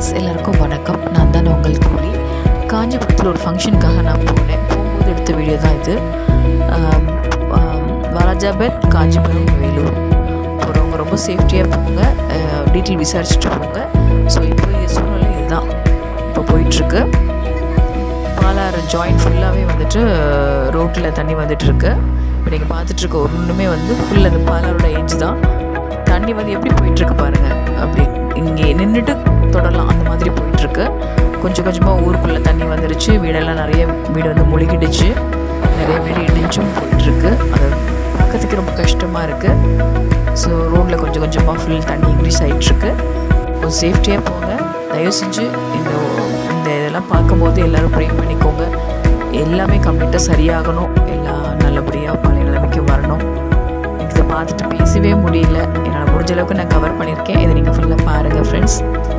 friends எல்லாருக்கும் வணக்கம் நான் தான் உங்கள் தோழி காஞ்சிபுரத்தில் ஒரு ஃபங்க்ஷனுக்காக நான் போனேன் போகும்போது எடுத்த வீடியோ தான் இது ஆம், ஆம், வாலாஜாபேட் காஞ்சிபுரம் வேலூர் போகிறவங்க ரொம்ப சேஃப்டியாக போங்க டீட்டெயில் விசாரிச்சுட்டு போங்க ஸோ இப்போ இது சூழ்நிலை இதுதான் இப்போ போயிட்டுருக்கு பாலாறு ஜாயிண்ட் ஃபுல்லாகவே வந்துட்டு ரோட்டில் தண்ணி வந்துட்டு இருக்கு இப்போ நீங்கள் பார்த்துட்ருக்க ஒன்றுமே வந்து ஃபுல் அந்த பாலாரோட ஏஜ் தான் தண்ணி வந்து எப்படி போயிட்டுருக்கு பாருங்கள் அப்படி இங்கே நின்றுட்டு தொடரலாம் அந்த மாதிரி போயிட்டுருக்கு கொஞ்சம் கொஞ்சமாக ஊருக்குள்ளே தண்ணி வந்துருச்சு வீடெல்லாம் நிறைய வீடு வந்து முழுகிடுச்சு நிறைய வீடு இடிஞ்சும் போயிட்டுருக்கு அது பார்க்கறதுக்கு ரொம்ப கஷ்டமாக இருக்குது ஸோ ரோட்டில் கொஞ்சம் கொஞ்சமாக ஃபுல் தண்ணி இன்க்ரீஸ் ஆகிட்டுருக்கு கொஞ்சம் சேஃப்டியாக போங்க தயவு செஞ்சு இந்த இந்த இதெல்லாம் பார்க்கும்போது எல்லோரும் ப்ரே பண்ணிக்கோங்க எல்லாமே கம்ப்ளீட்டாக சரியாகணும் எல்லாம் நல்லபடியாக பழைய நிலைமைக்கு வரணும் எனக்கு இதை பார்த்துட்டு பேசவே முடியல என்னால் முடிஞ்ச அளவுக்கு நான் கவர் பண்ணியிருக்கேன் இதை நீங்கள் ஃபுல்லாக பாருங்கள் ஃப்ரெண்ட்ஸ்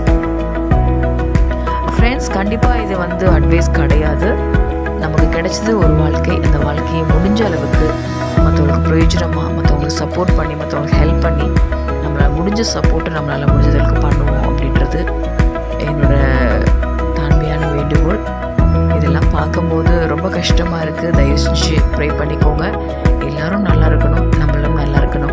ஃப்ரெண்ட்ஸ் கண்டிப்பாக இது வந்து அட்வைஸ் கிடையாது நமக்கு கிடைச்சது ஒரு வாழ்க்கை அந்த வாழ்க்கையை முடிஞ்ச அளவுக்கு மற்றவங்களுக்கு பிரயோஜனமாக மற்றவங்களுக்கு சப்போர்ட் பண்ணி மற்றவங்களுக்கு ஹெல்ப் பண்ணி நம்மளால் முடிஞ்ச சப்போர்ட்டை நம்மளால் முடிஞ்சதற்கு பண்ணுவோம் அப்படின்றது என்னோட தாழ்மையான வேண்டுகோள் இதெல்லாம் பார்க்கும்போது ரொம்ப கஷ்டமாக இருக்குது தயவு செஞ்சு ப்ரே பண்ணிக்கோங்க எல்லாரும் நல்லா இருக்கணும் நம்மளும் நல்லா இருக்கணும்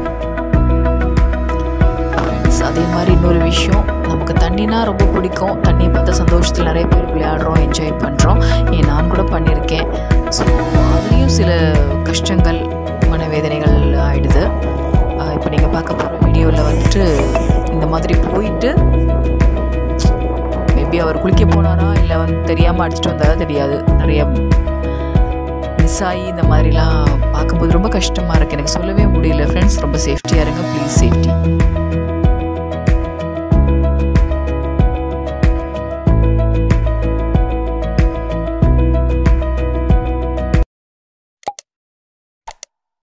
Friends, அதே மாதிரி இன்னொரு விஷயம் நமக்கு தண்ணினா ரொம்ப பிடிக்கும் தண்ணி பார்த்த சந்தோஷத்தில் நிறைய பேர் விளையாடுறோம் என்ஜாய் பண்ணுறோம் ஏன் நான் கூட பண்ணியிருக்கேன் ஸோ அதுலேயும் சில கஷ்டங்கள் மனவேதனைகள் ஆயிடுது இப்போ நீங்கள் பார்க்க போகிற வீடியோவில் வந்துட்டு இந்த மாதிரி போயிட்டு மேபி அவர் குளிக்க போனாரா இல்லை வந்து தெரியாமல் அடிச்சிட்டு வந்தாரா தெரியாது நிறைய மிஸ் ஆகி இந்த மாதிரிலாம் பார்க்கும்போது ரொம்ப கஷ்டமாக இருக்குது எனக்கு சொல்லவே முடியல ஃப்ரெண்ட்ஸ் ரொம்ப சேஃப்டியாக இருங்க ப்ளீஸ் சேஃப்